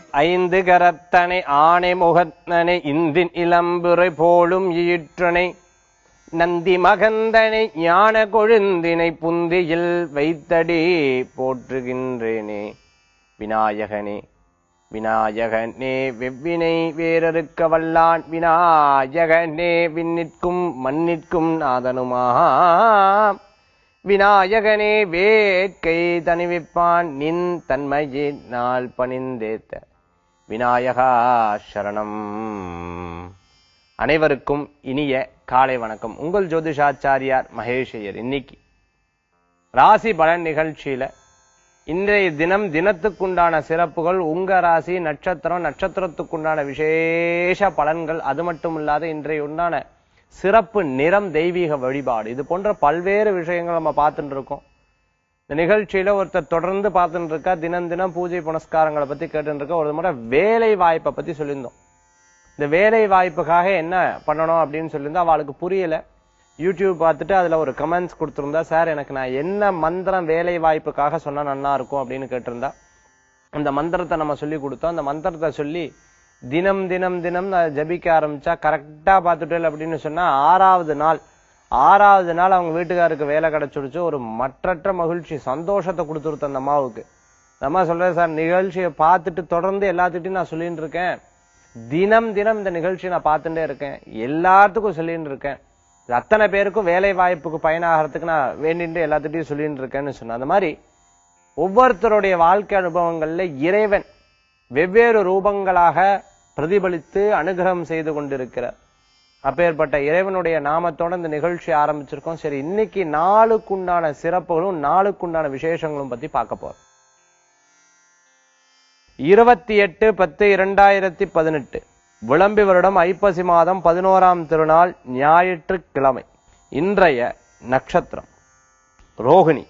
ஐந்து கரத்தனை ஆணை முகத்தனை இந்தின் இளம்புரை போலும் ஈற்றனை நந்தி மகந்தனை ஞான கொழுந்தினை புந்தியில் வைத்தடி போற்றுகின்றேனே விநாயகனே விநாயகனே வெவ்வினை வேறறுக்க வல்லான் விநாயகனே விண்ணிற்கும் மண்ணிற்கும் நாதனுமா விநாயகனே வேட்கை தணிவிப்பான் நின் தன்மையினால் பணிந்தேத்த விநாயகா சரணம் அனைவருக்கும் இனிய காலை வணக்கம் உங்கள் ஜோதிஷாச்சாரியார் மகேஷையர் இன்னைக்கு ராசி பலன் நிகழ்ச்சியில இன்றைய தினம் தினத்துக்குண்டான சிறப்புகள் உங்க ராசி நட்சத்திரம் நட்சத்திரத்துக்குண்டான விசேஷ பலன்கள் அது மட்டும் இல்லாத இன்றைய உண்டான சிறப்பு நிறம் தெய்வீக வழிபாடு இது போன்ற பல்வேறு விஷயங்கள் நம்ம பார்த்துட்டு இருக்கோம் இந்த நிகழ்ச்சியில ஒருத்தர் தொடர்ந்து பார்த்துட்டு இருக்கா தினம் தினம் பூஜை புனஸ்காரங்களை பத்தி கேட்டுட்டு இருக்கா ஒரு முறை வேலை வாய்ப்பை பத்தி சொல்லியிருந்தோம் இந்த வேலை வாய்ப்புக்காக என்ன பண்ணணும் அப்படின்னு சொல்லியிருந்தா அவளுக்கு புரியல யூடியூப் பார்த்துட்டு அதுல ஒரு கமெண்ட்ஸ் கொடுத்திருந்தா சார் எனக்கு நான் என்ன மந்திரம் வேலை வாய்ப்புக்காக சொன்னா நல்லா இருக்கும் அப்படின்னு கேட்டிருந்தா அந்த மந்திரத்தை நம்ம சொல்லி கொடுத்தோம் அந்த மந்திரத்தை சொல்லி தினம் தினம் தினம் நான் ஜபிக்க ஆரம்பிச்சா கரெக்டா பார்த்துட்டேன் அப்படின்னு சொன்னா ஆறாவது நாள் ஆறாவது நாள் அவங்க வீட்டுக்காருக்கு வேலை கிடைச்சிடுச்சு ஒரு மற்றற்ற மகிழ்ச்சி சந்தோஷத்தை கொடுத்துருத்த அந்த அம்மாவுக்கு அந்த அம்மா சொல்றேன் சார் நிகழ்ச்சியை பார்த்துட்டு தொடர்ந்து எல்லாத்துட்டையும் நான் சொல்லிட்டு இருக்கேன் தினம் தினம் இந்த நிகழ்ச்சியை நான் பார்த்துட்டே இருக்கேன் எல்லாத்துக்கும் சொல்லிட்டு இருக்கேன் இது அத்தனை பேருக்கும் வேலை வாய்ப்புக்கு பயனாகிறதுக்கு நான் வேண்டிட்டு எல்லாத்துட்டையும் சொல்லிட்டு இருக்கேன்னு சொன்னேன் அந்த மாதிரி ஒவ்வொருத்தருடைய வாழ்க்கை அனுபவங்கள்ல இறைவன் வெவ்வேறு ரூபங்களாக பிரதிபலித்து அனுகிரகம் செய்து கொண்டிருக்கிறார் அப்பேற்பட்ட இறைவனுடைய நாமத்தோட இந்த நிகழ்ச்சி ஆரம்பிச்சிருக்கோம் சரி இன்னைக்கு நாளுக்குண்டான சிறப்புகளும் நாளுக்குண்டான விசேஷங்களும் பத்தி பார்க்க போறோம் இருபத்தி எட்டு பத்து இரண்டாயிரத்தி பதினெட்டு விளம்பி வருடம் ஐப்பசி மாதம் பதினோராம் திருநாள் ஞாயிற்றுக்கிழமை இன்றைய நட்சத்திரம் ரோகிணி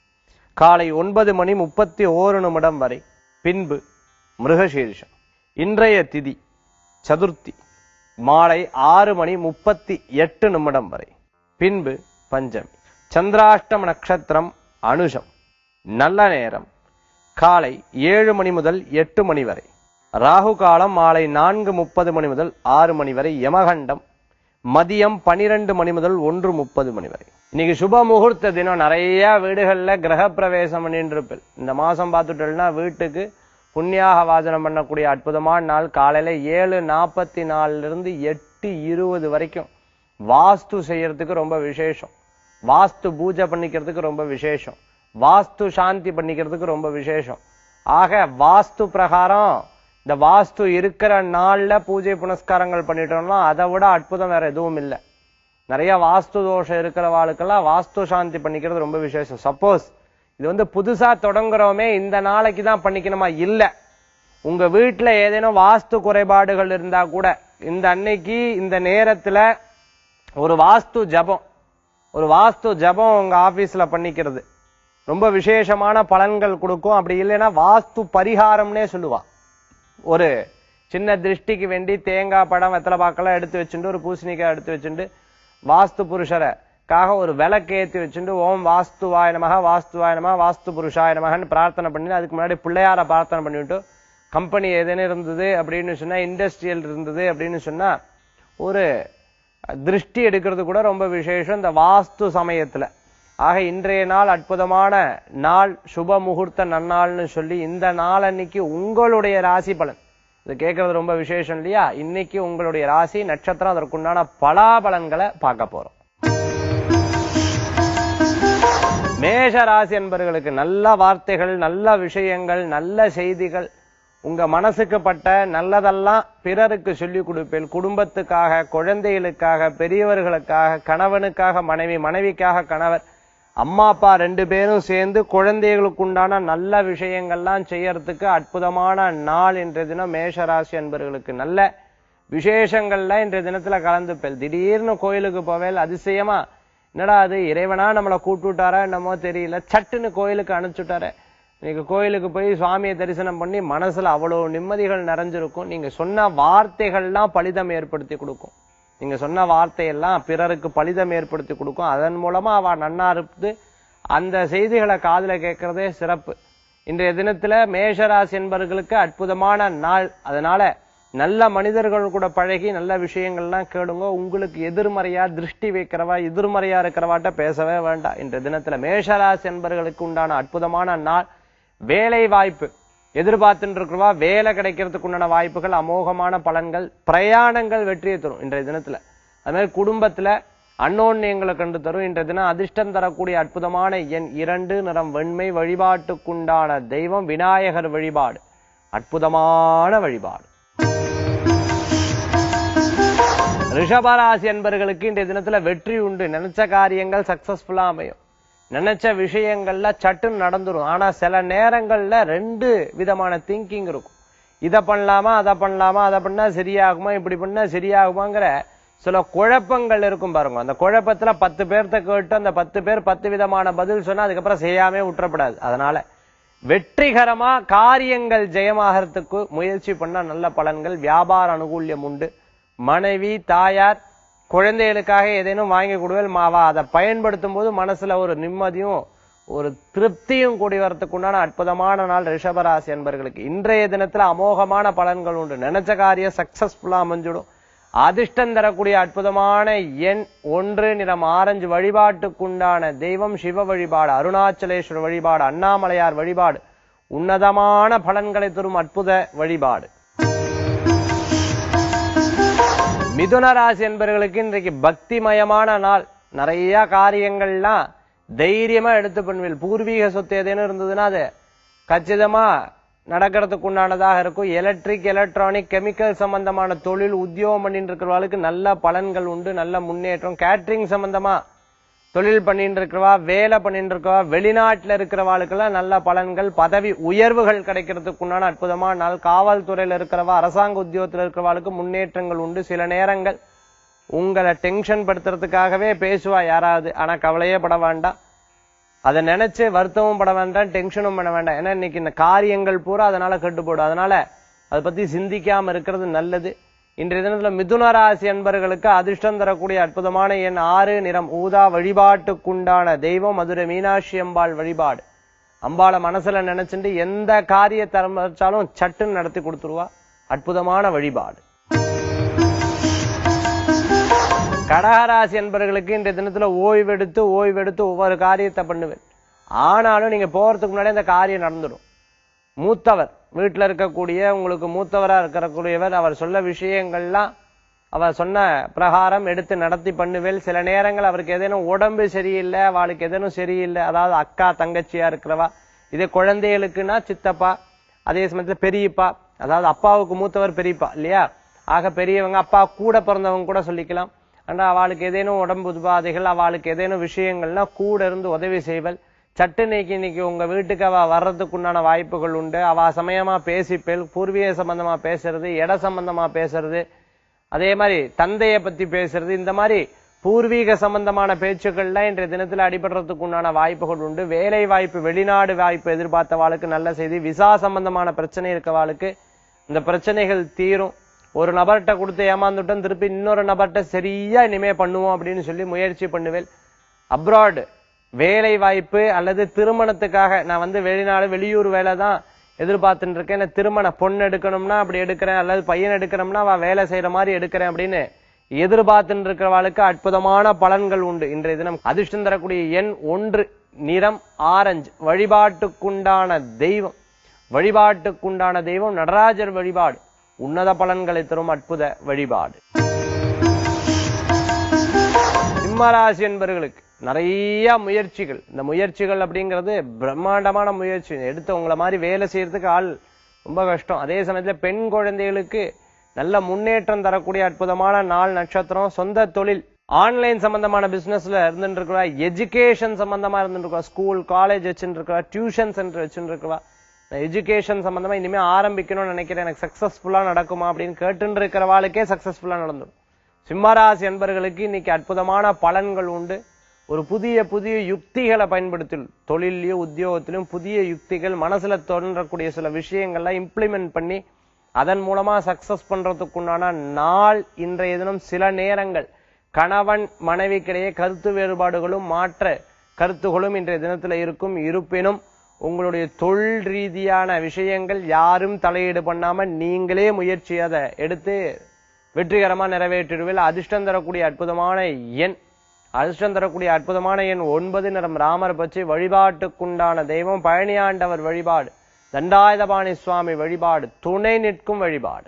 காலை ஒன்பது மணி முப்பத்தி ஓரு நிமிடம் வரை பின்பு மிருகசீரிஷம் இன்றைய திதி சதுர்த்தி மாலை ஆறு மணி முப்பத்தி எட்டு நிமிடம் வரை பின்பு பஞ்சமி சந்திராஷ்டம நட்சத்திரம் அனுஷம் நல்ல நேரம் காலை ஏழு மணி முதல் எட்டு மணி வரை ராகு காலம் மாலை நான்கு முப்பது மணி முதல் ஆறு மணி வரை யமகண்டம் மதியம் பனிரெண்டு மணி முதல் ஒன்று முப்பது மணி வரை இன்னைக்கு சுப முகூர்த்த தினம் நிறைய வீடுகள்ல கிரக பிரவேசம் பண்ணிட்டு இருப்பில் இந்த மாசம் பார்த்துட்டோம்னா வீட்டுக்கு புண்ணியாக வாசனம் பண்ணக்கூடிய அற்புதமான நாள் காலையில ஏழு நாற்பத்தி நாலுல இருந்து எட்டு இருபது வரைக்கும் வாஸ்து செய்யறதுக்கு ரொம்ப விசேஷம் வாஸ்து பூஜை பண்ணிக்கிறதுக்கு ரொம்ப விசேஷம் வாஸ்து சாந்தி பண்ணிக்கிறதுக்கு ரொம்ப விசேஷம் ஆக வாஸ்து பிரகாரம் இந்த வாஸ்து இருக்கிற நாள்ல பூஜை புனஸ்காரங்கள் பண்ணிட்டோம்னா அதை விட அற்புதம் வேற எதுவும் இல்லை நிறைய வாஸ்து தோஷம் இருக்கிறவாளுக்கெல்லாம் வாஸ்து சாந்தி பண்ணிக்கிறது ரொம்ப விசேஷம் சப்போஸ் இது வந்து புதுசா தொடங்குறோமே இந்த நாளைக்கு தான் பண்ணிக்கணுமா இல்ல உங்க வீட்டுல ஏதேனும் வாஸ்து குறைபாடுகள் இருந்தா கூட இந்த அன்னைக்கு இந்த நேரத்துல ஒரு வாஸ்து ஜபம் ஒரு வாஸ்து ஜபம் உங்க ஆபீஸ்ல பண்ணிக்கிறது ரொம்ப விசேஷமான பலன்கள் கொடுக்கும் அப்படி இல்லைன்னா வாஸ்து பரிகாரம்னே சொல்லுவா ஒரு சின்ன திருஷ்டிக்கு வேண்டி தேங்காய் படம் வெத்தலை பாக்கெல்லாம் எடுத்து வச்சுட்டு ஒரு பூசணிக்காய் எடுத்து வச்சுட்டு வாஸ்து புருஷரை காக ஒரு விளக்கு ஏத்தி வச்சுட்டு ஓம் வாஸ்துவாய நமக வாஸ்துவாய நமக வாஸ்து புருஷாய நமகன்னு பிரார்த்தனை பண்ணி அதுக்கு முன்னாடி பிள்ளையார பிரார்த்தனை பண்ணிவிட்டு கம்பெனி ஏதேனும் இருந்தது அப்படின்னு சொன்னா இண்டஸ்ட்ரியல் இருந்தது அப்படின்னு சொன்னா ஒரு திருஷ்டி எடுக்கிறது கூட ரொம்ப விசேஷம் இந்த வாஸ்து சமயத்துல ஆக இன்றைய நாள் அற்புதமான நாள் சுப முகூர்த்த நன்னாள்னு சொல்லி இந்த நாள் அன்னைக்கு உங்களுடைய ராசி பலன் இது கேட்கறது ரொம்ப விசேஷம் இல்லையா இன்னைக்கு உங்களுடைய ராசி நட்சத்திரம் அதற்குண்டான பலாபலன்களை பார்க்க போறோம் மேஷ ராசி என்பவர்களுக்கு நல்ல வார்த்தைகள் நல்ல விஷயங்கள் நல்ல செய்திகள் உங்க மனசுக்கு பட்ட நல்லதெல்லாம் பிறருக்கு சொல்லிக் கொடுப்பேன் குடும்பத்துக்காக குழந்தைகளுக்காக பெரியவர்களுக்காக கணவனுக்காக மனைவி மனைவிக்காக கணவர் அம்மா அப்பா ரெண்டு பேரும் சேர்ந்து குழந்தைகளுக்கு உண்டான நல்ல விஷயங்கள்லாம் செய்யறதுக்கு அற்புதமான நாள் இன்றைய தினம் மேஷராசி என்பவர்களுக்கு நல்ல விசேஷங்கள்ல இன்றைய தினத்துல கலந்துப்பேன் திடீர்னு கோயிலுக்கு போவேல் அதிசயமா என்னடா அது இறைவனா நம்மளை கூப்பிட்டு விட்டாரா என்னமோ தெரியல சட்டுன்னு கோயிலுக்கு அனுப்பிச்சுட்டாரு இன்னைக்கு கோயிலுக்கு போய் சுவாமியை தரிசனம் பண்ணி மனசுல அவ்வளவு நிம்மதிகள் நிறைஞ்சிருக்கும் நீங்க சொன்ன வார்த்தைகள்லாம் பலிதம் ஏற்படுத்தி கொடுக்கும் நீங்க சொன்ன வார்த்தையெல்லாம் பிறருக்கு பலிதம் ஏற்படுத்தி கொடுக்கும் அதன் மூலமா அவ நன்னா இருந்து அந்த செய்திகளை காதுல கேட்கறதே சிறப்பு இன்றைய தினத்துல மேஷராசி என்பவர்களுக்கு அற்புதமான நாள் அதனால நல்ல மனிதர்கள் கூட பழகி நல்ல விஷயங்கள்லாம் கேளுங்க உங்களுக்கு எதிர்மறையா திருஷ்டி வைக்கிறவா எதிர்மறையா இருக்கிறவாட்ட பேசவே வேண்டாம் இன்றைய தினத்துல மேஷராசி என்பவர்களுக்கு உண்டான அற்புதமான நாள் வேலை வாய்ப்பு எதிர்பார்த்துட்டு இருக்கிறவா வேலை கிடைக்கிறதுக்கு உண்டான வாய்ப்புகள் அமோகமான பலன்கள் பிரயாணங்கள் வெற்றியை தரும் இன்றைய தினத்துல அது மாதிரி குடும்பத்துல அன்னோன்யங்களை கண்டு தரும் இன்றைய தினம் அதிர்ஷ்டம் தரக்கூடிய அற்புதமான எண் இரண்டு நிறம் வெண்மை வழிபாட்டுக்குண்டான தெய்வம் விநாயகர் வழிபாடு அற்புதமான வழிபாடு ரிஷபராசி என்பவர்களுக்கு இன்றைய தினத்துல வெற்றி உண்டு நினைச்ச காரியங்கள் சக்சஸ்ஃபுல்லா அமையும் நினைச்ச விஷயங்கள்ல சட்டுன்னு நடந்துரும் ஆனா சில நேரங்கள்ல ரெண்டு விதமான திங்கிங் இருக்கும் இதை பண்ணலாமா அதை பண்ணலாமா அதை பண்ணா சரியாகுமா இப்படி பண்ணா சரியாகுமாங்கிற சில குழப்பங்கள் இருக்கும் பாருங்க அந்த குழப்பத்துல பத்து பேர்த்த கேட்டு அந்த பத்து பேர் பத்து விதமான பதில் சொன்னா அதுக்கப்புறம் செய்யாமே விட்டுறப்படாது அதனால வெற்றிகரமா காரியங்கள் ஜெயமாகறதுக்கு முயற்சி பண்ணா நல்ல பலன்கள் வியாபார அனுகூல்யம் உண்டு மனைவி தாயார் குழந்தைகளுக்காக ஏதேனும் வாங்கி கொடுவேல் மாவா அதை பயன்படுத்தும் போது மனசுல ஒரு நிம்மதியும் ஒரு திருப்தியும் கூடி வரத்துக்கு உண்டான அற்புதமான நாள் ரிஷபராசி என்பர்களுக்கு இன்றைய தினத்துல அமோகமான பலன்கள் உண்டு நினைச்ச காரியம் சக்சஸ்ஃபுல்லா அமைஞ்சிடும் அதிர்ஷ்டம் தரக்கூடிய அற்புதமான எண் ஒன்று நிறம் ஆரஞ்சு வழிபாட்டுக்குண்டான தெய்வம் சிவ வழிபாடு அருணாச்சலேஸ்வரர் வழிபாடு அண்ணாமலையார் வழிபாடு உன்னதமான பலன்களை தரும் அற்புத வழிபாடு மிதுன ராசி என்பவர்களுக்கு இன்றைக்கு பக்திமயமான நாள் நிறைய காரியங்கள்லாம் தைரியமா எடுத்து பண்ணுவீள் பூர்வீக சொத்து ஏதேனும் இருந்ததுன்னா அது கச்சிதமா நடக்கிறதுக்கு உண்டானதாக இருக்கும் எலக்ட்ரிக் எலக்ட்ரானிக் கெமிக்கல் சம்பந்தமான தொழில் உத்தியோகம் பண்ணிட்டு இருக்கிறவர்களுக்கு நல்ல பலன்கள் உண்டு நல்ல முன்னேற்றம் கேட்டரிங் சம்பந்தமா தொழில் பண்ணிட்டு இருக்கிறவா வேலை பண்ணிட்டு இருக்கவா வெளிநாட்டுல இருக்கிறவாளுக்கெல்லாம் நல்ல பலன்கள் பதவி உயர்வுகள் கிடைக்கிறதுக்கு உண்டான அற்புதமான நாள் காவல்துறையில இருக்கிறவா அரசாங்க உத்தியோகத்துல இருக்கிறவாளுக்கு முன்னேற்றங்கள் உண்டு சில நேரங்கள் உங்களை டென்ஷன் படுத்துறதுக்காகவே பேசுவா யாராவது ஆனா கவலையே பட வேண்டாம் அதை நினைச்சு வருத்தமும் பட வேண்டாம் டென்ஷனும் பண்ண வேண்டாம் ஏன்னா இன்னைக்கு இந்த காரியங்கள் பூரா அதனால கட்டுப்படும் அதனால அதை பத்தி சிந்திக்காம இருக்கிறது நல்லது இன்றைய தினத்துல மிதுன ராசி என்பவர்களுக்கு அதிர்ஷ்டம் தரக்கூடிய அற்புதமான எண் ஆறு நிறம் ஊதா வழிபாட்டுக்குண்டான தெய்வம் மதுரை மீனாட்சி அம்பாள் வழிபாடு அம்பாளை மனசுல நினைச்சுட்டு எந்த காரியத்தை ஆரம்பிச்சாலும் சட்டுன்னு நடத்தி கொடுத்துருவா அற்புதமான வழிபாடு கடகராசி என்பவர்களுக்கு இன்றைய தினத்துல ஓய்வெடுத்து ஓய்வெடுத்து ஒவ்வொரு காரியத்தை பண்ணுவேன் ஆனாலும் நீங்க போறதுக்கு முன்னாடி அந்த காரியம் நடந்துடும் மூத்தவர் வீட்டுல இருக்கக்கூடிய உங்களுக்கு மூத்தவரா இருக்கக்கூடியவர் அவர் சொல்ல விஷயங்கள்லாம் அவர் சொன்ன பிரகாரம் எடுத்து நடத்தி பண்ணுவேல் சில நேரங்கள் அவருக்கு ஏதேனும் உடம்பு சரியில்லை அவளுக்கு ஏதேனும் சரியில்லை அதாவது அக்கா தங்கச்சியா இருக்கிறவா இதே குழந்தைகளுக்குன்னா சித்தப்பா அதே சமயத்துல பெரியப்பா அதாவது அப்பாவுக்கு மூத்தவர் பெரியப்பா இல்லையா ஆக பெரியவங்க அப்பா கூட பிறந்தவங்க கூட சொல்லிக்கலாம் ஆனா அவளுக்கு ஏதேனும் உடம்பு உபாதைகள் அவளுக்கு ஏதேனும் விஷயங்கள்னா கூட இருந்து உதவி செய்வல் சட்டு நீக்கி இன்னைக்கு உங்க வீட்டுக்கு அவ வர்றதுக்கு உண்டான வாய்ப்புகள் உண்டு அவ சமயமா பேசிப்பேல் பூர்வீக சம்பந்தமா பேசுறது இட சம்பந்தமா பேசுறது அதே மாதிரி தந்தைய பத்தி பேசுறது இந்த மாதிரி பூர்வீக சம்பந்தமான பேச்சுக்கள்லாம் இன்றைய தினத்துல அடிபடுறதுக்கு உண்டான வாய்ப்புகள் உண்டு வேலை வாய்ப்பு வெளிநாடு வாய்ப்பு எதிர்பார்த்தவாளுக்கு நல்ல செய்தி விசா சம்பந்தமான பிரச்சனை இருக்கவாளுக்கு இந்த பிரச்சனைகள் தீரும் ஒரு நபர்கிட்ட கொடுத்து ஏமாந்துட்டோம் திருப்பி இன்னொரு நபர்கிட்ட சரியா இனிமே பண்ணுவோம் அப்படின்னு சொல்லி முயற்சி பண்ணுவேன் அப்ராட் வேலை வாய்ப்பு அல்லது திருமணத்துக்காக நான் வந்து வெளிநாடு வெளியூர் வேலை தான் எதிர்பார்த்துட்டு இருக்கேன் எனக்கு திருமண பொண்ணு எடுக்கணும்னா அப்படி எடுக்கிறேன் அல்லது பையன் எடுக்கணும்னா அவ வேலை செய்யற மாதிரி எடுக்கிறேன் அப்படின்னு எதிர்பார்த்துட்டு இருக்கிறவாளுக்கு அற்புதமான பலன்கள் உண்டு இன்றைய தினம் அதிர்ஷ்டம் தரக்கூடிய எண் ஒன்று நிறம் ஆரஞ்சு வழிபாட்டுக்குண்டான தெய்வம் வழிபாட்டுக்குண்டான தெய்வம் நடராஜர் வழிபாடு உன்னத பலன்களை தரும் அற்புத வழிபாடு சிம்மராசி என்பவர்களுக்கு நிறைய முயற்சிகள் இந்த முயற்சிகள் அப்படிங்கிறது பிரம்மாண்டமான முயற்சி எடுத்து உங்களை மாதிரி வேலை செய்யறதுக்கு ஆள் ரொம்ப கஷ்டம் அதே சமயத்துல பெண் குழந்தைகளுக்கு நல்ல முன்னேற்றம் தரக்கூடிய அற்புதமான நாள் நட்சத்திரம் சொந்த தொழில் ஆன்லைன் சம்பந்தமான பிசினஸ்ல இருந்துட்டு இருக்கிறா எஜுகேஷன் சம்பந்தமா இருந்துட்டு இருக்கா ஸ்கூல் காலேஜ் வச்சுட்டு இருக்கா டியூஷன் சென்டர் வச்சுட்டு இருக்கா எஜுகேஷன் சம்பந்தமா இனிமே ஆரம்பிக்கணும்னு நினைக்கிறேன் எனக்கு சக்சஸ்ஃபுல்லா நடக்குமா அப்படின்னு கேட்டுட்டு இருக்கிறவாளுக்கே சக்சஸ்ஃபுல்லா நடந்துடும் சிம்மராசி என்பவர்களுக்கு இன்னைக்கு அற்புதமான பலன்கள் உண்டு ஒரு புதிய புதிய யுக்திகளை பயன்படுத்தி தொழிலையும் உத்தியோகத்திலும் புதிய யுக்திகள் மனசுல தோன்றக்கூடிய சில விஷயங்கள்லாம் இம்ப்ளிமெண்ட் பண்ணி அதன் மூலமா சக்சஸ் பண்றதுக்குண்டான நாள் இன்றைய தினம் சில நேரங்கள் கணவன் மனைவிக்கிடையே கருத்து வேறுபாடுகளும் மாற்ற கருத்துகளும் இன்றைய தினத்துல இருக்கும் இருப்பினும் உங்களுடைய தொழில் ரீதியான விஷயங்கள் யாரும் தலையீடு பண்ணாம நீங்களே முயற்சி அதை எடுத்து வெற்றிகரமா நிறைவேற்றிடுவில் அதிர்ஷ்டம் தரக்கூடிய அற்புதமான எண் அதிர்ஷ்டம் தரக்கூடிய அற்புதமான எண் ஒன்பது நிறம் ராமர் பற்றி வழிபாட்டுக்குண்டான தெய்வம் பழனியாண்டவர் வழிபாடு தண்டாயுதபாணி சுவாமி வழிபாடு துணை நிற்கும் வழிபாடு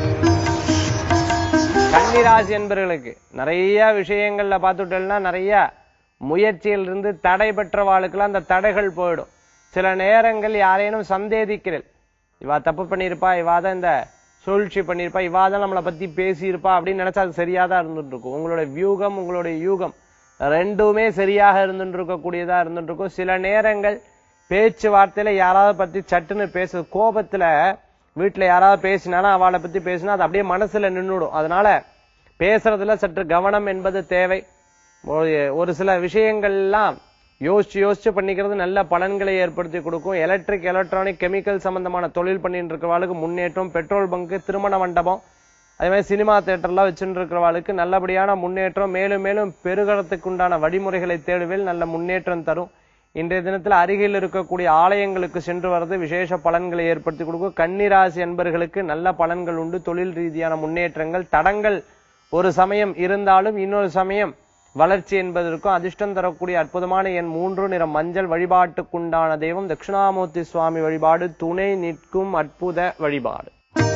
கன்னிராசி என்பவர்களுக்கு நிறைய விஷயங்கள்ல பார்த்துட்டோம்னா நிறைய முயற்சியில் இருந்து தடை பெற்றவாளுக்கெல்லாம் அந்த தடைகள் போயிடும் சில நேரங்கள் யாரேனும் சந்தேகிக்கிறேன் இவா தப்பு பண்ணியிருப்பா இவா தான் இந்த சூழ்ச்சி பண்ணியிருப்பா இவா தான் நம்மளை பத்தி பேசியிருப்பா அப்படின்னு நினைச்சா அது சரியா தான் இருந்துட்டு இருக்கும் உங்களுடைய வியூகம் உங்களுடைய யூகம் ரெண்டுமே சரியாக இருந்துட்டு இருக்கக்கூடியதா இருந்துட்டு இருக்கும் சில நேரங்கள் பேச்சுவார்த்தையில யாராவது பத்தி சட்டுன்னு பேசுறது கோபத்துல வீட்டுல யாராவது பேசினாலும் அவளை பத்தி பேசினா அது அப்படியே மனசுல நின்னுடும் அதனால பேசுறதுல சற்று கவனம் என்பது தேவை ஒரு- ஒரு சில விஷயங்கள்லாம் யோசிச்சு யோசிச்சு பண்ணிக்கிறது நல்ல பலன்களை ஏற்படுத்தி கொடுக்கும் எலக்ட்ரிக் எலக்ட்ரானிக் கெமிக்கல் சம்பந்தமான தொழில் பண்ணிட்டு இருக்கிறவாளுக்கு முன்னேற்றம் பெட்ரோல் பங்கு திருமண மண்டபம் அதே மாதிரி சினிமா தேட்டர்லாம் வச்சுட்டு இருக்கிறவாளுக்கு நல்லபடியான முன்னேற்றம் மேலும் மேலும் பெருகிறதுக்கு உண்டான வழிமுறைகளை தேடுவில் நல்ல முன்னேற்றம் தரும் இன்றைய தினத்தில் அருகில் இருக்கக்கூடிய ஆலயங்களுக்கு சென்று வர்றது விசேஷ பலன்களை ஏற்படுத்தி கொடுக்கும் கன்னிராசி என்பர்களுக்கு நல்ல பலன்கள் உண்டு தொழில் ரீதியான முன்னேற்றங்கள் தடங்கள் ஒரு சமயம் இருந்தாலும் இன்னொரு சமயம் வளர்ச்சி என்பதற்கும் அதிர்ஷ்டம் தரக்கூடிய அற்புதமான என் மூன்று நிறம் மஞ்சள் வழிபாட்டுக்குண்டான தெய்வம் தட்சிணாமூர்த்தி சுவாமி வழிபாடு துணை நிற்கும் அற்புத வழிபாடு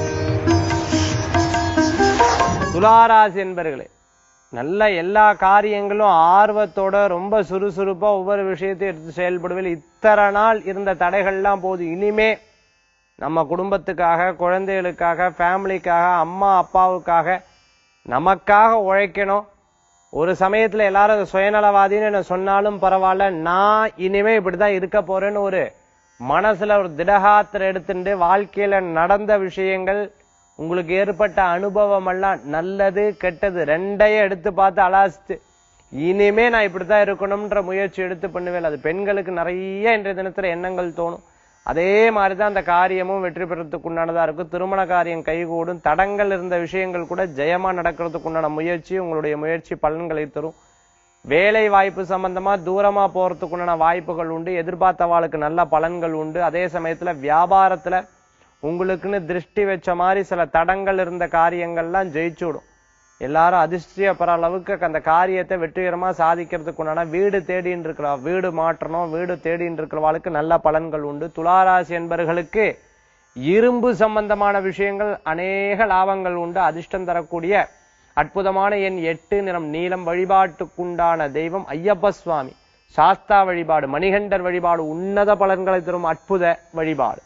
துளாராசி என்பர்களே நல்ல எல்லா காரியங்களும் ஆர்வத்தோட ரொம்ப சுறுசுறுப்பா ஒவ்வொரு விஷயத்தையும் எடுத்து செயல்படுவில் இத்தனை நாள் இருந்த தடைகள்லாம் போது இனிமே நம்ம குடும்பத்துக்காக குழந்தைகளுக்காக ஃபேமிலிக்காக அம்மா அப்பாவுக்காக நமக்காக உழைக்கணும் ஒரு சமயத்துல எல்லாரும் அது சுயநலவாதின்னு என்ன சொன்னாலும் பரவாயில்ல நான் இனிமே இப்படிதான் இருக்க போறேன்னு ஒரு மனசுல ஒரு திடகாத்திரம் எடுத்துட்டு வாழ்க்கையில நடந்த விஷயங்கள் உங்களுக்கு ஏற்பட்ட அனுபவம் எல்லாம் நல்லது கெட்டது ரெண்டையும் எடுத்து பார்த்து அலாசித்து இனிமே நான் இப்படித்தான் இருக்கணும்ன்ற முயற்சி எடுத்து பண்ணுவேன் அது பெண்களுக்கு நிறைய இன்றைய தினத்துல எண்ணங்கள் தோணும் அதே மாதிரிதான் அந்த காரியமும் வெற்றி பெறத்துக்கு உண்டானதா இருக்கும் திருமண காரியம் கைகூடும் தடங்கள் இருந்த விஷயங்கள் கூட ஜெயமா நடக்கிறதுக்கு உண்டான முயற்சி உங்களுடைய முயற்சி பலன்களை தரும் வேலை வாய்ப்பு சம்பந்தமா தூரமா போறதுக்கு உண்டான வாய்ப்புகள் உண்டு எதிர்பார்த்தவாளுக்கு நல்ல பலன்கள் உண்டு அதே சமயத்துல வியாபாரத்துல உங்களுக்குன்னு திருஷ்டி வச்ச மாதிரி சில தடங்கள் இருந்த காரியங்கள்லாம் ஜெயிச்சுடும் எல்லாரும் அதிர்ஷ்டப்படுற அளவுக்கு அந்த காரியத்தை வெற்றிகரமா சாதிக்கிறதுக்கு உண்டான வீடு தேடின்னு இருக்கிற வீடு மாற்றணும் வீடு தேடின்னு இருக்கிறவாளுக்கு நல்ல பலன்கள் உண்டு துளாராசி என்பவர்களுக்கு இரும்பு சம்பந்தமான விஷயங்கள் அநேக லாபங்கள் உண்டு அதிர்ஷ்டம் தரக்கூடிய அற்புதமான எண் எட்டு நிறம் நீலம் வழிபாட்டுக்குண்டான தெய்வம் ஐயப்ப சுவாமி சாஸ்தா வழிபாடு மணிகண்டர் வழிபாடு உன்னத பலன்களை தரும் அற்புத வழிபாடு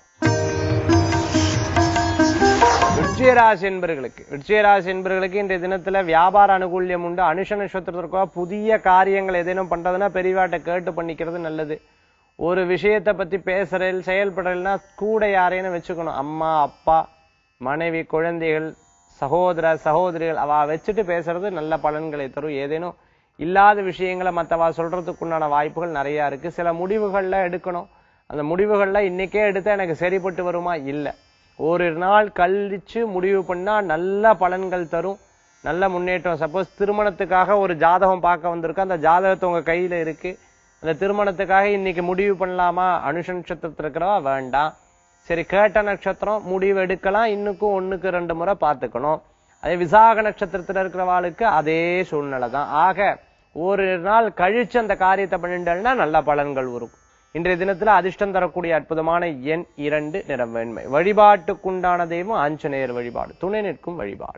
விருச்சிகராசி என்பர்களுக்கு விருச்சிகராசி என்பர்களுக்கு இன்றைய தினத்துல வியாபார அனுகூல்யம் உண்டு அனுஷ நட்சத்திரத்திற்காக புதிய காரியங்கள் ஏதேனும் பண்றதுன்னா பெரியவாட்ட கேட்டு பண்ணிக்கிறது நல்லது ஒரு விஷயத்தை பத்தி பேசுறேன் செயல்படுறதுனா கூட யாரையும் வச்சுக்கணும் அம்மா அப்பா மனைவி குழந்தைகள் சகோதர சகோதரிகள் அவ வச்சுட்டு பேசுறது நல்ல பலன்களை தரும் ஏதேனும் இல்லாத விஷயங்களை மத்தவா சொல்றதுக்குண்டான வாய்ப்புகள் நிறைய இருக்கு சில முடிவுகள்ல எடுக்கணும் அந்த முடிவுகள்ல இன்னைக்கே எடுத்தா எனக்கு சரிப்பட்டு வருமா இல்ல ஒரு நாள் கழிச்சு முடிவு பண்ணா நல்ல பலன்கள் தரும் நல்ல முன்னேற்றம் சப்போஸ் திருமணத்துக்காக ஒரு ஜாதகம் பார்க்க வந்திருக்கு அந்த ஜாதகத்தை உங்க கையில இருக்கு அந்த திருமணத்துக்காக இன்னைக்கு முடிவு பண்ணலாமா அனுஷ நட்சத்திரத்துல இருக்கிறவா வேண்டாம் சரி கேட்ட நட்சத்திரம் முடிவு எடுக்கலாம் இன்னுக்கும் ஒண்ணுக்கு ரெண்டு முறை பார்த்துக்கணும் அதே விசாக நட்சத்திரத்துல இருக்கிறவாளுக்கு அதே சூழ்நிலை தான் ஆக ஒரு நாள் கழிச்சு அந்த காரியத்தை பண்ணிட்டேன்னா நல்ல பலன்கள் வரும் இன்றைய தினத்துல அதிர்ஷ்டம் தரக்கூடிய அற்புதமான எண் இரண்டு நிறம் வெண்மை வழிபாட்டுக்குண்டான தெய்வம் ஆஞ்சநேயர் வழிபாடு துணை நிற்கும் வழிபாடு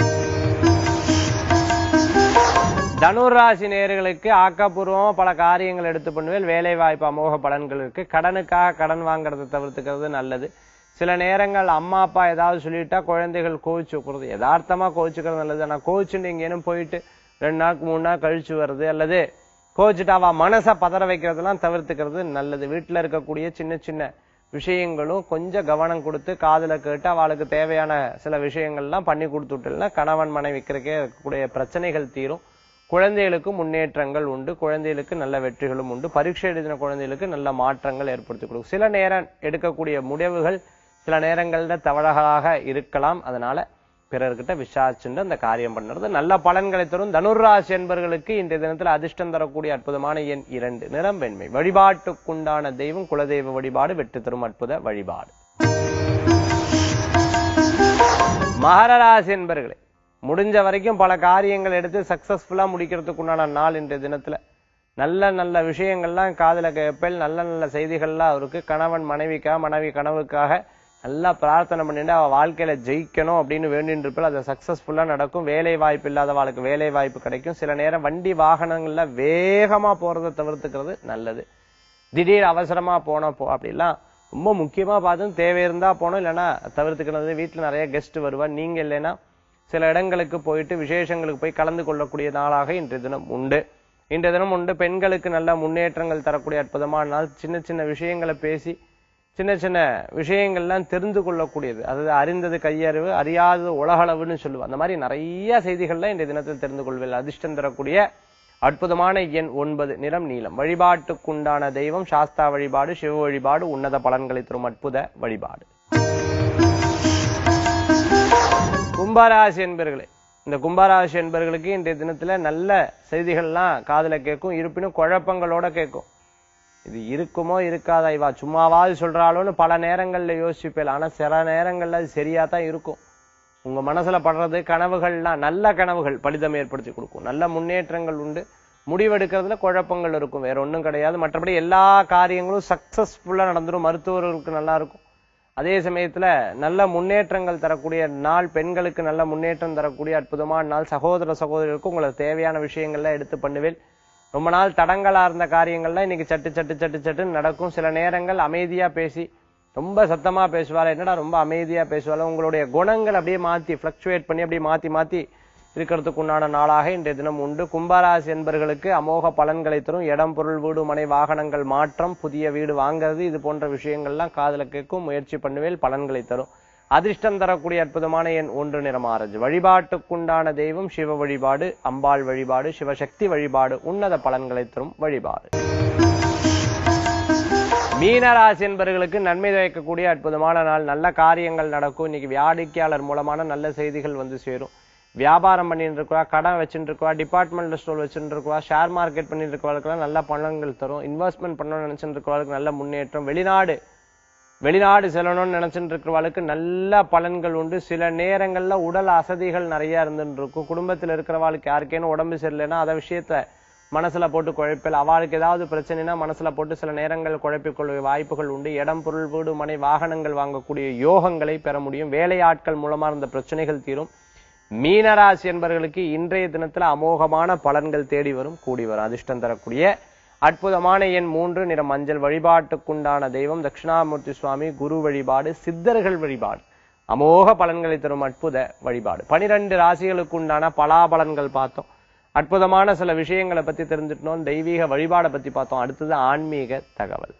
தனுராசி நேயர்களுக்கு ஆக்கப்பூர்வமா பல காரியங்கள் எடுத்து பண்ணுவேன் வேலை வாய்ப்பு அமோக பலன்கள் இருக்கு கடனுக்காக கடன் வாங்குறதை தவிர்த்துக்கிறது நல்லது சில நேரங்கள் அம்மா அப்பா ஏதாவது சொல்லிட்டா குழந்தைகள் கோவிச்சு வைக்கிறது யதார்த்தமா கோவிச்சுக்கிறது நல்லது ஆனா கோவிச்சுட்டு எங்கேனும் போயிட்டு ரெண்டு நாளுக்கு மூணு நாள் கழிச்சு வருது அல்லது கோவிச்சுட்டு அவ மனசை பதற வைக்கிறதெல்லாம் தவிர்த்துக்கிறது நல்லது வீட்டுல இருக்கக்கூடிய சின்ன சின்ன விஷயங்களும் கொஞ்சம் கவனம் கொடுத்து காதுல கேட்டு அவளுக்கு தேவையான சில விஷயங்கள்லாம் பண்ணி கொடுத்துட்டுனா கணவன் மனைவிக்கிறக்கே இருக்கக்கூடிய பிரச்சனைகள் தீரும் குழந்தைகளுக்கு முன்னேற்றங்கள் உண்டு குழந்தைகளுக்கு நல்ல வெற்றிகளும் உண்டு பரீட்சை எழுதின குழந்தைகளுக்கு நல்ல மாற்றங்கள் ஏற்படுத்தி கொடுக்கும் சில நேரம் எடுக்கக்கூடிய முடிவுகள் சில நேரங்கள்ல தவறாக இருக்கலாம் அதனால பிறர்கிட்ட விசாரிச்சுட்டு அந்த காரியம் பண்ணுறது நல்ல பலன்களை தரும் தனுர்ராசி என்பவர்களுக்கு இன்றைய தினத்தில் அதிர்ஷ்டம் தரக்கூடிய அற்புதமான எண் இரண்டு நிறம் வெண்மை வழிபாட்டுக்குண்டான தெய்வம் குலதெய்வ வழிபாடு வெற்றி தரும் அற்புத வழிபாடு மகர ராசி என்பர்களே முடிஞ்ச வரைக்கும் பல காரியங்கள் எடுத்து சக்சஸ்ஃபுல்லா முடிக்கிறதுக்கு உண்டான நாள் இன்றைய தினத்துல நல்ல நல்ல விஷயங்கள்லாம் காதுல கேட்பேல் நல்ல நல்ல செய்திகள்லாம் அவருக்கு கணவன் மனைவிக்காக மனைவி கனவுக்காக நல்லா பிரார்த்தனை பண்ணிட்டு அவ வாழ்க்கையில ஜெயிக்கணும் அப்படின்னு வேண்டிட்டு இருப்பேன் அது சக்சஸ்ஃபுல்லா நடக்கும் வேலை வாய்ப்பு இல்லாதவாளுக்கு வேலை வாய்ப்பு கிடைக்கும் சில நேரம் வண்டி வாகனங்கள்ல வேகமா போறதை தவிர்த்துக்கிறது நல்லது திடீர் அவசரமா போனோம் போ அப்படிலாம் ரொம்ப முக்கியமா பார்த்து தேவை இருந்தா போனோம் இல்லைன்னா தவிர்த்துக்கிறது வீட்டுல நிறைய கெஸ்ட் வருவா நீங்க இல்லைன்னா சில இடங்களுக்கு போயிட்டு விசேஷங்களுக்கு போய் கலந்து கொள்ளக்கூடிய நாளாக இன்றைய தினம் உண்டு இன்றைய தினம் உண்டு பெண்களுக்கு நல்ல முன்னேற்றங்கள் தரக்கூடிய அற்புதமான நாள் சின்ன சின்ன விஷயங்களை பேசி சின்ன சின்ன விஷயங்கள்லாம் தெரிந்து கொள்ளக்கூடியது அதாவது அறிந்தது கையறிவு அறியாதது உலகளவுன்னு சொல்லுவோம் அந்த மாதிரி நிறைய செய்திகள்லாம் இன்றைய தினத்தில் தெரிந்து கொள்வேன் அதிர்ஷ்டம் தரக்கூடிய அற்புதமான எண் ஒன்பது நிறம் நீலம் வழிபாட்டுக்குண்டான தெய்வம் சாஸ்தா வழிபாடு சிவ வழிபாடு உன்னத பலன்களை தரும் அற்புத வழிபாடு கும்பராசி என்பர்களே இந்த கும்பராசி என்பர்களுக்கு இன்றைய தினத்துல நல்ல செய்திகள்லாம் காதுல கேட்கும் இருப்பினும் குழப்பங்களோட கேட்கும் இது இருக்குமோ இருக்காதா இவா சும்மாவாது சொல்றாளோன்னு பல நேரங்கள்ல யோசிப்பேன் ஆனா சில நேரங்கள்ல அது சரியா தான் இருக்கும் உங்க மனசுல படுறது கனவுகள்லாம் நல்ல கனவுகள் பலிதம் ஏற்படுத்தி கொடுக்கும் நல்ல முன்னேற்றங்கள் உண்டு முடிவெடுக்கிறதுல குழப்பங்கள் இருக்கும் வேற ஒண்ணும் கிடையாது மற்றபடி எல்லா காரியங்களும் சக்சஸ்ஃபுல்லா நடந்துரும் மருத்துவர்களுக்கு நல்லா இருக்கும் அதே சமயத்துல நல்ல முன்னேற்றங்கள் தரக்கூடிய நாள் பெண்களுக்கு நல்ல முன்னேற்றம் தரக்கூடிய அற்புதமான நாள் சகோதர சகோதரிகளுக்கு உங்களுக்கு தேவையான விஷயங்கள்லாம் எடுத்து பண்ணுவேன் ரொம்ப நாள் தடங்களா இருந்த காரியங்கள்லாம் இன்னைக்கு சட்டு சட்டு சட்டு சட்டுன்னு நடக்கும் சில நேரங்கள் அமைதியா பேசி ரொம்ப சத்தமா பேசுவாள் என்னடா ரொம்ப அமைதியா பேசுவாள் உங்களுடைய குணங்கள் அப்படியே மாத்தி பிளக்சுவேட் பண்ணி அப்படியே மாத்தி மாத்தி இருக்கிறதுக்கு உண்டான நாளாக இன்றைய தினம் உண்டு கும்பராசி என்பர்களுக்கு அமோக பலன்களை தரும் இடம் பொருள் வீடு மனை வாகனங்கள் மாற்றம் புதிய வீடு வாங்குறது இது போன்ற விஷயங்கள்லாம் காதுல கேட்கும் முயற்சி பண்ணுவேல் பலன்களை தரும் அதிர்ஷ்டம் தரக்கூடிய அற்புதமான எண் ஒன்று நிறம் ஆரஞ்சு வழிபாட்டுக்குண்டான தெய்வம் சிவ வழிபாடு அம்பாள் வழிபாடு சிவசக்தி வழிபாடு உன்னத பலன்களை தரும் வழிபாடு மீனராசி என்பவர்களுக்கு நன்மை வைக்கக்கூடிய அற்புதமான நாள் நல்ல காரியங்கள் நடக்கும் இன்னைக்கு வாடிக்கையாளர் மூலமான நல்ல செய்திகள் வந்து சேரும் வியாபாரம் பண்ணிட்டு இருக்கா கடன் வச்சுட்டு இருக்கா டிபார்ட்மெண்டல் ஸ்டோர் வச்சுட்டு இருக்கா ஷேர் மார்க்கெட் பண்ணிட்டு இருக்கவர்களுக்கு நல்ல பலன்கள் தரும் இன்வெஸ்ட்மெண்ட் பண்ணணும்னு நினைச்சிட்டு இருக்கவர்களுக்கு நல்ல முன்னேற்றம் வெளிநாடு வெளிநாடு செல்லணும்னு நினைச்சிட்டு இருக்கிறவளுக்கு நல்ல பலன்கள் உண்டு சில நேரங்கள்ல உடல் அசதிகள் நிறைய இருந்துட்டு இருக்கும் குடும்பத்துல இருக்கிறவாளுக்கு யாருக்கேனும் உடம்பு சரியில்லைன்னா அதை விஷயத்த மனசுல போட்டு குழப்பில் அவளுக்கு ஏதாவது பிரச்சனைனா மனசுல போட்டு சில நேரங்கள் குழப்பிக் கொள்ள வாய்ப்புகள் உண்டு இடம் பொருள் வீடு மனை வாகனங்கள் வாங்கக்கூடிய யோகங்களை பெற முடியும் வேலையாட்கள் மூலமா இருந்த பிரச்சனைகள் தீரும் மீனராசி என்பவர்களுக்கு இன்றைய தினத்துல அமோகமான பலன்கள் தேடி வரும் கூடி வரும் அதிர்ஷ்டம் தரக்கூடிய அற்புதமான எண் மூன்று நிற மஞ்சள் வழிபாட்டுக்குண்டான தெய்வம் தட்சிணாமூர்த்தி சுவாமி குரு வழிபாடு சித்தர்கள் வழிபாடு அமோக பலன்களை தரும் அற்புத வழிபாடு பனிரெண்டு ராசிகளுக்கு உண்டான பலாபலன்கள் பார்த்தோம் அற்புதமான சில விஷயங்களை பத்தி தெரிஞ்சுட்டோம் தெய்வீக வழிபாடை பத்தி பார்த்தோம் அடுத்தது ஆன்மீக தகவல்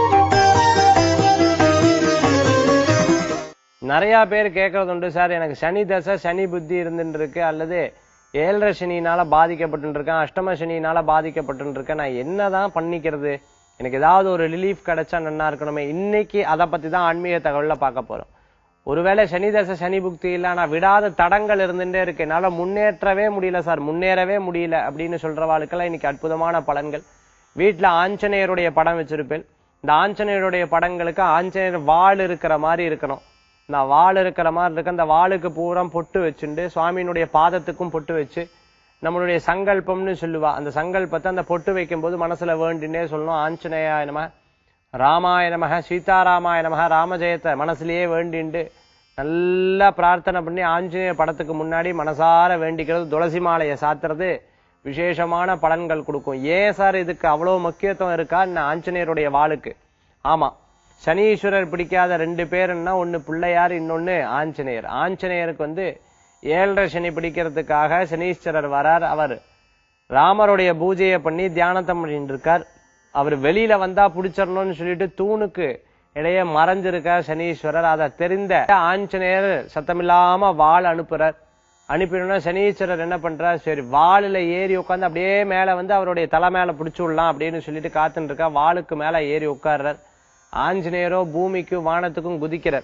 நிறைய பேர் கேட்கறது உண்டு சார் எனக்கு சனி தசை சனி புத்தி இருந்துட்டு இருக்கு அல்லது ஏழரை சனியினால பாதிக்கப்பட்டு இருக்கேன் அஷ்டம சனியினால பாதிக்கப்பட்டு இருக்கேன் நான் என்னதான் பண்ணிக்கிறது எனக்கு ஏதாவது ஒரு ரிலீஃப் கிடைச்சா நன்னா இருக்கணுமே இன்னைக்கு அதை பத்தி தான் ஆன்மீக தகவல்ல பார்க்க போறோம் ஒருவேளை சனி தசை சனி புக்தி இல்ல நான் விடாத தடங்கள் இருந்துட்டே இருக்கு என்னால முன்னேற்றவே முடியல சார் முன்னேறவே முடியல அப்படின்னு சொல்றவாளுக்கெல்லாம் இன்னைக்கு அற்புதமான பலன்கள் வீட்டுல ஆஞ்சநேயருடைய படம் வச்சிருப்பேன் இந்த ஆஞ்சநேயருடைய படங்களுக்கு ஆஞ்சநேயர் வாள் இருக்கிற மாதிரி இருக்கணும் இந்த வாள் இருக்கிற மாதிரி இருக்கு அந்த வாளுக்கு பூரா பொட்டு வச்சுண்டு சுவாமியினுடைய பாதத்துக்கும் பொட்டு வச்சு நம்மளுடைய சங்கல்பம்னு சொல்லுவா அந்த சங்கல்பத்தை அந்த பொட்டு வைக்கும்போது மனசுல வேண்டினே சொல்லணும் ஆஞ்சநேயா நம ராமாய நமக சீதாராமாய நமக ராமஜெயத்தை மனசுலயே வேண்டிண்டு நல்லா பிரார்த்தனை பண்ணி ஆஞ்சநேய படத்துக்கு முன்னாடி மனசார வேண்டிக்கிறது துளசி மாலையை சாத்துறது விசேஷமான பலன்கள் கொடுக்கும் ஏன் சார் இதுக்கு அவ்வளவு முக்கியத்துவம் இருக்கா இந்த ஆஞ்சநேயருடைய வாளுக்கு ஆமா சனீஸ்வரர் பிடிக்காத ரெண்டு பேருன்னா ஒண்ணு பிள்ளையார் இன்னொன்னு ஆஞ்சநேயர் ஆஞ்சநேயருக்கு வந்து ஏழரை சனி பிடிக்கிறதுக்காக சனீஸ்வரர் வரார் அவர் ராமருடைய பூஜையை பண்ணி தியானத்தை பண்ணிட்டு இருக்கார் அவர் வெளியில வந்தா பிடிச்சிடணும்னு சொல்லிட்டு தூணுக்கு இடையே மறைஞ்சிருக்கார் சனீஸ்வரர் அதை தெரிந்த ஆஞ்சநேயர் சத்தமில்லாம வாள் அனுப்புறார் அனுப்பினோம்னா சனீஸ்வரர் என்ன பண்றார் சரி வாளில ஏறி உட்காந்து அப்படியே மேல வந்து அவருடைய தலை மேல பிடிச்சு விடலாம் அப்படின்னு சொல்லிட்டு காத்துட்டு இருக்கா வாளுக்கு மேல ஏறி உட்கார்றார் ஆஞ்சநேயரோ பூமிக்கும் வானத்துக்கும் குதிக்கிறார்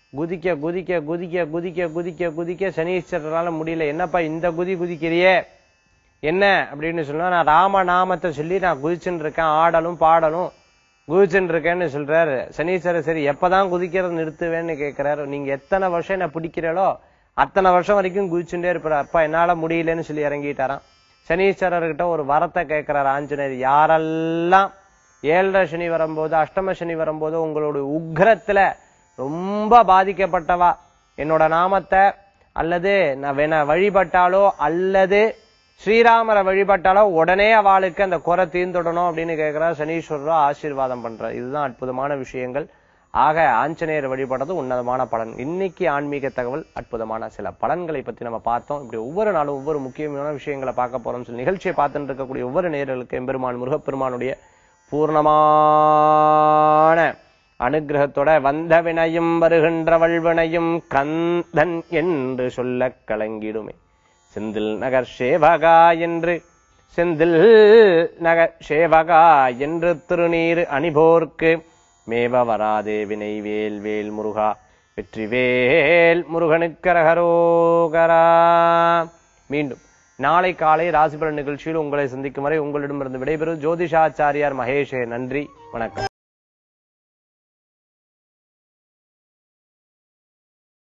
குதிக்க குதிக்க குதிக்க குதிக்க குதிக்க குதிக்க சனீஸ்வரரால முடியல என்னப்பா இந்த குதி குதிக்கிறியே என்ன அப்படின்னு சொன்னா நான் ராம நாமத்தை சொல்லி நான் குதிச்சுன்னு இருக்கேன் ஆடலும் பாடலும் குதிச்சுன்னு இருக்கேன்னு சொல்றாரு சனீஸ்வரர் சரி எப்பதான் குதிக்கிறது நிறுத்துவேன்னு கேட்கிறாரு நீங்க எத்தனை வருஷம் என்ன பிடிக்கிறீங்களோ அத்தனை வருஷம் வரைக்கும் குதிச்சுட்டே இருப்பாரு அப்பா என்னால முடியலன்னு சொல்லி இறங்கிட்டாராம் சனீஸ்வரர்கிட்ட ஒரு வரத்தை கேட்கிறார் ஆஞ்சநேயர் யாரெல்லாம் ஏழரை சனி வரும்போது அஷ்டம சனி வரும்போது உங்களுடைய உக்ரத்துல ரொம்ப பாதிக்கப்பட்டவா என்னோட நாமத்தை அல்லது நான் வேணா வழிபட்டாலோ அல்லது ஸ்ரீராமரை வழிபட்டாலோ உடனே அவளுக்கு அந்த குறை தீர்ந்துடணும் அப்படின்னு கேட்கிறார் சனீஸ்வரரோ ஆசீர்வாதம் பண்றார் இதுதான் அற்புதமான விஷயங்கள் ஆக ஆஞ்சநேயர் வழிபடுறது உன்னதமான பலன் இன்னைக்கு ஆன்மீக தகவல் அற்புதமான சில பலன்களை பத்தி நம்ம பார்த்தோம் இப்படி ஒவ்வொரு நாளும் ஒவ்வொரு முக்கியமான விஷயங்களை பார்க்க போறோம் சொல்லி நிகழ்ச்சியை பார்த்துட்டு இருக்கக்கூடிய ஒவ்வொரு நேயர்களுக்கு எம்பெருமான் முருகப்பெருமானுடைய பூர்ணமான அனுகிரகத்தோட வந்த வினையும் வருகின்ற வல்வினையும் கந்தன் என்று சொல்லக் கலங்கிடுமே செந்தில் நகர் சேவகா என்று செந்தில் நகர் சேவகா என்று திருநீர் அணிபோர்க்கு மேவ வராதே வினை வேல் வேல் முருகா வெற்றிவேல் முருகனுக்கரகரோகரா மீண்டும் நாளை காலை ராசிபலன் நிகழ்ச்சியில் உங்களை சந்திக்கும் வரை உங்களிடமிருந்து விடைபெறும் ஜோதிஷாச்சாரியார் மகேஷே நன்றி வணக்கம்